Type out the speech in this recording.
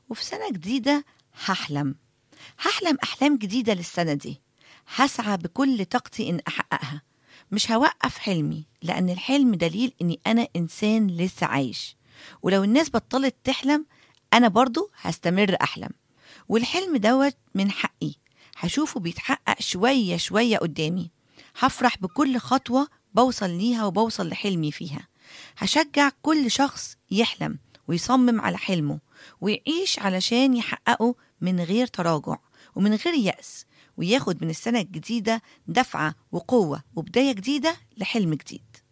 وفي سنة جديدة هحلم هحلم أحلام جديدة للسنة دي هسعى بكل طاقتي إن أحققها مش هوقف حلمي لأن الحلم دليل إني أنا إنسان لسه عايش ولو الناس بطلت تحلم أنا برضو هستمر أحلم والحلم دوت من حقي هشوفه بيتحقق شوية شوية قدامي هفرح بكل خطوة بوصل ليها وبوصل لحلمي فيها هشجع كل شخص يحلم ويصمم على حلمه ويعيش علشان يحققه من غير تراجع ومن غير يأس وياخد من السنة الجديدة دفعة وقوة وبداية جديدة لحلم جديد